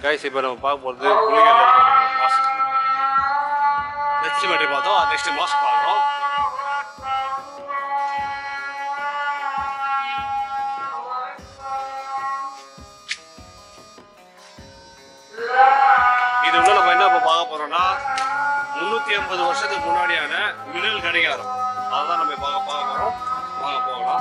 Guys இப்போ நம்ம பார்க்க போகிறது புலிகள் மாஸ்க் நெக்ஸ்ட் மெட்ரி பார்த்தோம் நெக்ஸ்ட் மாஸ்க் பார்க்குறோம் இது உள்ள நம்ம என்ன இப்போ பார்க்க போறோம்னா முந்நூற்றி ஐம்பது வருஷத்துக்கு முன்னாடியான மினல் கடிகாரம் அதுதான் நம்ம பார்க்க பார்க்க போகிறோம் வாங்க போகலாம்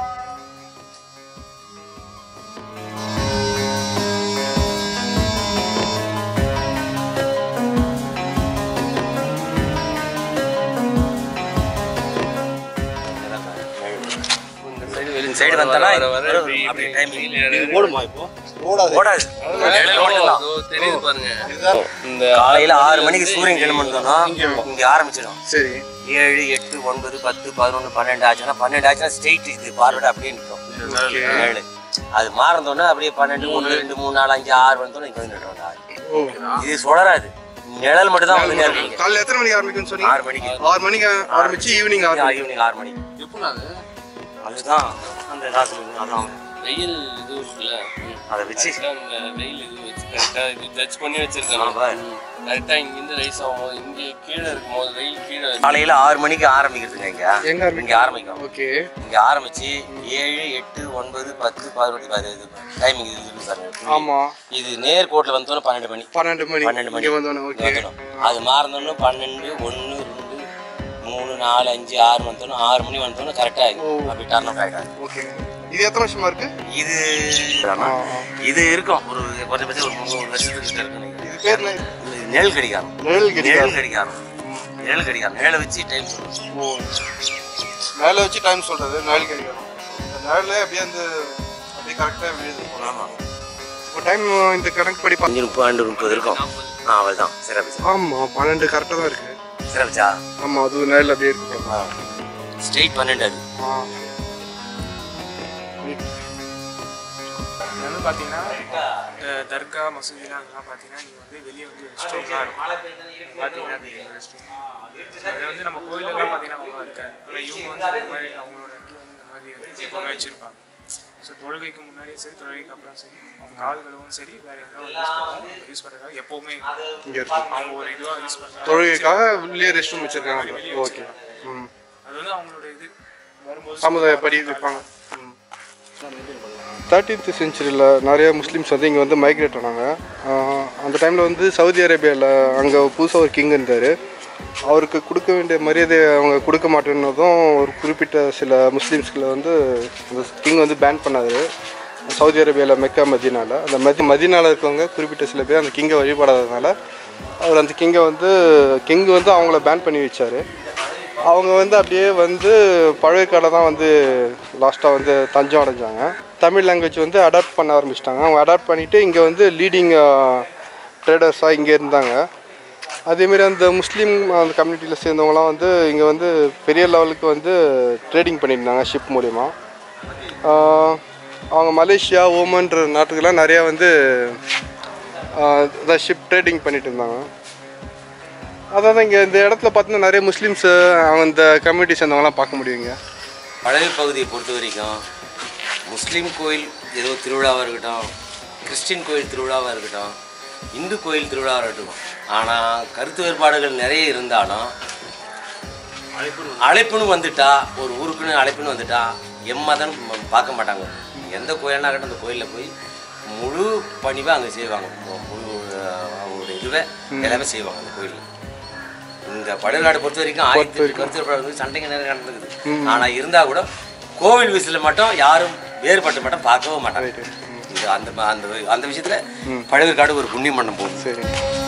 இந்த சைடு வந்தனா அப்படியே டைமிங் இது ஓடுமா இப்போ ஓடாது நிழல் மட்டும்தான். தெரியுது பாருங்க இந்த காலையில ஆறு மணிக்கு சூரியன் கிளம்பினோம்னா இங்க ஆரம்பிச்சிடும் சரி ஏழு எட்டு ஒன்பது பத்து பதினொன்று பன்னெண்டு ஆச்சுன்னா பன்னெண்டு ஆச்சுன்னா ஸ்ட்ரெயிட் இது பார்வையோட அப்படியே நிற்கும் ஏழு அது மாறந்தோடனே அப்படியே பன்னெண்டு ஒன்று ரெண்டு மூணு நாலு அஞ்சு ஆறு வந்தோடனே இங்கே வந்து நின்றுடும் இது சுழறாது நிழல் மட்டும் தான் வந்து இருக்கீங்க காலைல எத்தனை மணிக்கு ஆரம்பிக்கும்னு சொன்னீங்க ஆறு மணிக்கு ஆறு மணிக்கு ஆரம்பிச்சு ஈவினிங் ஆரம்பிக்கும் ஈவினிங் ஆறு மணிக்கு எப்படி அது அதுதான் அந்த ராசி அதான் வெயில் இது இருக்குல்ல அதை வச்சு கரெக்டா இந்த வெயில் இது வச்சு கரெக்டா இது டச் பண்ணி வச்சிருக்காங்க ஆமா. கரெக்டா இங்கிருந்து ரைஸ் ஆகும் இங்க கீழே இருக்கும்போது வெயில் கீழே காலையில ஆறு மணிக்கு ஆரம்பிக்கிறதுங்க இங்க எங்க ஆரம்பிக்கும்? இங்க ஆரம்பிக்கும் ஓகே இங்க ஆரம்பிச்சு ஏழு எட்டு ஒன்பது பத்து பதினொன்று பதினஞ்சு டைமிங் இது இருக்கு பாருங்க ஆமா இது நேர் கோட்ல வந்தோன்னே பன்னெண்டு மணி பன்னெண்டு மணி பன்னெண்டு மணி இங்க வந்தோன்னே ஓகே வந்துடும் அது மாறினோன்னு பன்னெண்டு ஒன்று ரெண்டு மூணு நாலு அஞ்சு ஆறு வந்தோன்னு ஆறு மணி வந்தோன்னு கரெக்டாக ஆகிடும் அப்படி டர்ன் அப் ஆகிடாது ஓகே இது எத்தனை வருஷமா இருக்கு இது இது இருக்கும் ஒரு குறைஞ்சபட்சம் ஒரு முந்நூறு வருஷத்துக்கு கிட்ட இருக்கு நினைக்கிறேன். இது பேர் என்ன? இது நிழல் கடிகாரம் நிழல் கடிகாரம். நிழல் கடிகாரம் நிழல் கடிகாரம் நிழலை வச்சு டைம் சொல்லுவோம் ஓ மேல வச்சு டைம் சொல்றது நிழல் கடிகாரம் இந்த நிழல்ல அப்படியே அந்த அப்படியே கரெக்டா விழுது ஆமாம் இப்போ டைம் இந்த கணக்கு படி பா- அஞ்சு முப்பது பன்னெண்டு முப்பது இருக்கும் ஆ அவள் தான் சிறப்பு ஆமா பன்னெண்டு கரெக்டா தான் இருக்கு சிறப்புச்சா ஆமா அது நிழல் அப்படியே இருக்கு ஸ்ட்ரெயிட் பன்னெண்டு அது ஆ இது வந்து பார்த்தீங்கன்னா இந்த தர்கா மசூதிலாம் அங்கெல்லாம் பார்த்தீங்கன்னா நீங்கள் வந்து வெளியே வந்து ரெஸ்ட் ரூம்லாம் இருக்கும் பார்த்தீங்கன்னா அது ரெஸ்ட் ரூம் அதில் வந்து நம்ம கோயிலெல்லாம் பார்த்தீங்கன்னா அவ்வளோ இருக்காது ஆனால் இவங்க வந்து இந்த மாதிரி அவங்களோட இடத்துல வந்து இந்த மாதிரி வந்து எப்பவுமே வச்சுருப்பாங்க ஸோ தொழுகைக்கு முன்னாடியும் சரி தொழுகைக்கு அப்புறம் சரி அவங்க கால் கழுவும் சரி வேறு எதாவது யூஸ் பண்ணுவாங்க யூஸ் பண்ணுறதுக்காக எப்போவுமே இங்க இருக்கு அவங்க ஒரு இதுவாக யூஸ் பண்ணுறாங்க தொழுகைக்காக உள்ளே ரெஸ்ட் ரூம் வச்சிருக்காங்க ஓகே ம் அது வந்து அவங்களோட இது வரும்போது சமுதாயப்படி வைப்பாங்க தேர்ட்டீன்த் செஞ்சுரியில் நிறைய முஸ்லீம்ஸ் வந்து இங்கே வந்து மைக்ரேட் ஆனாங்க ஆஹ் அந்த டைமில் வந்து சவுதி அரேபியாவில் அங்கே புதுசாக ஒரு கிங் இருந்தார் அவருக்கு கொடுக்க வேண்டிய மரியாதையை அவங்க கொடுக்க மாட்டேன்னதும் ஒரு குறிப்பிட்ட சில முஸ்லீம்ஸ்களை வந்து அந்த கிங் வந்து பேன் பண்ணாரு சவுதி அரேபியாவில் மெக்கா மதினால அந்த மதி மதினால இருக்கவங்க குறிப்பிட்ட சில பேர் அந்த கிங்கை வழிபடாததுனால அவர் அந்த கிங்கை வந்து கிங் வந்து அவங்கள பேன் பண்ணி வச்சார் அவங்க வந்து அப்படியே வந்து பழைய கடை தான் வந்து லாஸ்ட்டாக வந்து தஞ்சம் அடைஞ்சாங்க தமிழ் லாங்குவேஜ் வந்து அடாப்ட் பண்ண ஆரம்பிச்சிட்டாங்க அவங்க அடாப்ட் பண்ணிவிட்டு இங்கே வந்து லீடிங் ட்ரேடர்ஸாக இங்கே இருந்தாங்க அதேமாரி அந்த முஸ்லீம் அந்த கம்யூனிட்டியில் சேர்ந்தவங்களாம் வந்து இங்கே வந்து பெரிய லெவலுக்கு வந்து ட்ரேடிங் பண்ணியிருந்தாங்க ஷிப் மூலிமா ஆஹ் அவங்க மலேசியா ஓமன்ற நாட்டுக்கெல்லாம் நிறையா வந்து ஆஹ் ஷிப் ட்ரேடிங் பண்ணிட்டு இருந்தாங்க அதான் இங்கே இந்த இடத்துல பார்த்தீங்கன்னா நிறைய முஸ்லீம்ஸ் அவங்க இந்த கம்யூனிட்டி சேர்ந்தவங்கலாம் பார்க்க முடியுங்க பழைய பகுதியை பொறுத்த வரைக்கும் முஸ்லீம் கோயில் ஏதோ திருவிழாவாக இருக்கட்டும் கிறிஸ்டின் கோயில் திருவிழாவாக இருக்கட்டும் இந்து கோயில் திருவிழாவாக இருக்கட்டும் ஆனால் கருத்து வேறுபாடுகள் நிறைய இருந்தாலும் அழைப்புன்னு வந்துட்டா ஒரு ஊருக்குன்னு அழைப்புன்னு வந்துட்டா எம்மதம் பார்க்க மாட்டாங்க எந்த கோயில்னா இருக்கட்டும் அந்த கோயிலில் போய் முழு பணிவை அங்கே செய்வாங்க மு- முழு அஹ், அவங்களுடைய இதுவை எல்லாமே செய்வாங்க அந்த கோயிலில் இந்த படுகாடு பொறுத்த வரைக்கும் ஆயிரத்தி எட்டு கருத்து வேறுபாடு வந்து சண்டைங்க நிறைய நடந்துக்குது ஆனால் இருந்தால் கூட கோவில் விஷயத்தில் மட்டும் யாரும் வேறுபட்டு மட்டும் பார்க்கவே மாட்டாங்க இது அந்த ம- அந்த அந்த விஷயத்தில் பழவேற்காடு ஒரு புண்ணிய மண்டம் போகுது சரி